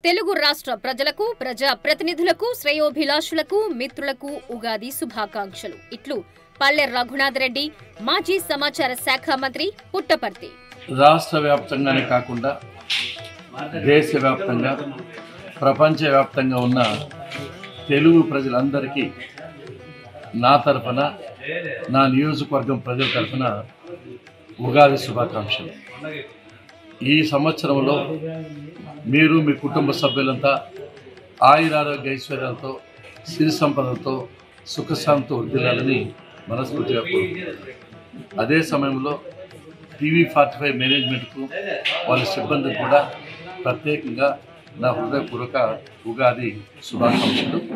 తెలుగు రాష్ట్ర ప్రజలకు ప్రజా ప్రతినిధులకు శ్రేయోభిలాషులకు మిత్రులకు ఉగాది శుభాకాంక్షలు ఇట్లు పల్లె రఘునాథ్ రెడ్డి మాజీ సమాచార శాఖ మంత్రి పుట్టపర్తి రాష్ట్ర వ్యాప్తంగానే కాకుండా దేశవ్యాప్తంగా ప్రపంచవ్యాప్తంగా ఉన్న తెలుగు ప్రజలందరికీ నా తరఫున నా నియోజకవర్గం ప్రజల తరఫున ఉగాది శుభాకాంక్షలు ఈ సంవత్సరంలో మీరు మీ కుటుంబ సభ్యులంతా ఆయురారోగ్య ఐశ్వర్యాలతో సిరి సంపదలతో సుఖశాంతి వృద్ధిల్లాలని మనస్ఫూర్తిగా కోరుకుంటున్నాను అదే సమయంలో టీవీ ఫార్టీ ఫైవ్ మేనేజ్మెంట్కు వాళ్ళ సిబ్బందికి కూడా ప్రత్యేకంగా నా హృదయపూర్వక ఉగాది శుభాకాంక్షలు